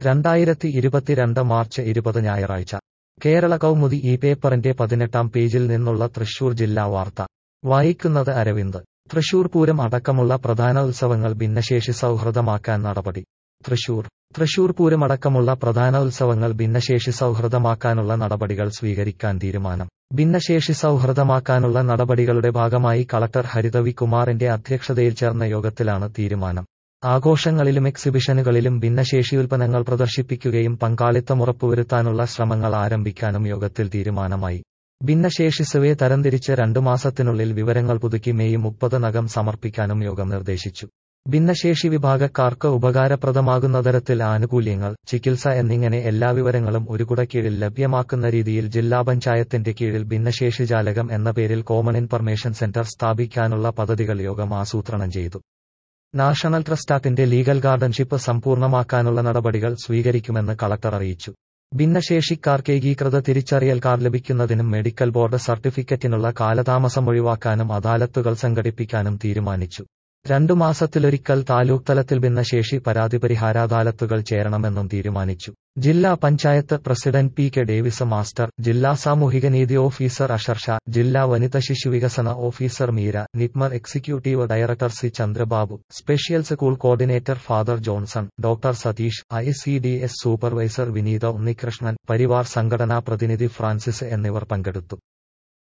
രണ്ടായിരത്തി ഇരുപത്തിരണ്ട് മാർച്ച് ഇരുപത് ഞായറാഴ്ച കേരള കൗമുദി ഈ പേപ്പറിന്റെ പതിനെട്ടാം പേജിൽ നിന്നുള്ള തൃശൂർ ജില്ലാ വാർത്ത വായിക്കുന്നത് അരവിന്ദ് തൃശൂർ പൂരം അടക്കമുള്ള പ്രധാന ഉത്സവങ്ങൾ ഭിന്നശേഷി സൗഹൃദമാക്കാൻ നടപടി തൃശൂർ തൃശൂർ പൂരമടക്കമുള്ള പ്രധാന ഉത്സവങ്ങൾ ഭിന്നശേഷി സൗഹൃദമാക്കാനുള്ള നടപടികൾ സ്വീകരിക്കാൻ തീരുമാനം ഭിന്നശേഷി സൗഹൃദമാക്കാനുള്ള നടപടികളുടെ ഭാഗമായി കളക്ടർ ഹരിതവി കുമാറിന്റെ അധ്യക്ഷതയിൽ ചേർന്ന യോഗത്തിലാണ് തീരുമാനം ആഘോഷങ്ങളിലും എക്സിബിഷനുകളിലും ഭിന്നശേഷി ഉൽപ്പന്നങ്ങൾ പ്രദർശിപ്പിക്കുകയും പങ്കാളിത്തം ഉറപ്പുവരുത്താനുള്ള ശ്രമങ്ങൾ ആരംഭിക്കാനും യോഗത്തിൽ തീരുമാനമായി ഭിന്നശേഷി സർവേ തരംതിരിച്ച് രണ്ടു മാസത്തിനുള്ളിൽ വിവരങ്ങൾ പുതുക്കി മെയ് മുപ്പതിനകം സമർപ്പിക്കാനും യോഗം നിർദ്ദേശിച്ചു ഭിന്നശേഷി വിഭാഗക്കാർക്ക് ഉപകാരപ്രദമാകുന്ന തരത്തിൽ ആനുകൂല്യങ്ങൾ ചികിത്സ എന്നിങ്ങനെ എല്ലാ വിവരങ്ങളും ഒരു കുടക്കീഴിൽ ലഭ്യമാക്കുന്ന രീതിയിൽ ജില്ലാ പഞ്ചായത്തിന്റെ കീഴിൽ ഭിന്നശേഷി ജാലകം എന്ന പേരിൽ കോമൺ ഇൻഫർമേഷൻ സെന്റർ സ്ഥാപിക്കാനുള്ള പദ്ധതികൾ യോഗം ആസൂത്രണം ചെയ്തു നാഷണൽ ട്രസ്റ്റാത്തിന്റെ ലീഗൽ ഗാർഡൻഷിപ്പ് സമ്പൂർണ്ണമാക്കാനുള്ള നടപടികൾ സ്വീകരിക്കുമെന്ന് കളക്ടർ അറിയിച്ചു ഭിന്നശേഷിക്കാർക്ക് ഏകീകൃത തിരിച്ചറിയൽ കാർഡ് ലഭിക്കുന്നതിനും മെഡിക്കൽ ബോർഡ് സർട്ടിഫിക്കറ്റിനുള്ള കാലതാമസം ഒഴിവാക്കാനും അദാലത്തുകൾ സംഘടിപ്പിക്കാനും തീരുമാനിച്ചു രണ്ടു മാസത്തിലൊരിക്കൽ താലൂക്ക് തലത്തിൽ ഭിന്നശേഷി പരാതി പരിഹാര അദാലത്തുകൾ ചേരണമെന്നും തീരുമാനിച്ചു ജില്ലാ panchayat president P K Davis master ജില്ലാ സാമൂഹികനീതി ഓഫീസർ അഷർ ഷാ ജില്ലാ വനിത ശിശുവികസന officer Meera NIPMR executive director C Chandrababu special school coordinator father Johnson doctor Satheesh I C D S supervisor Vineetha Unnikrishnan Parivar സംഘടനാ പ്രതിനിധി ഫ്രാൻസിസ് എന്നിവർ പങ്കെടുത്തു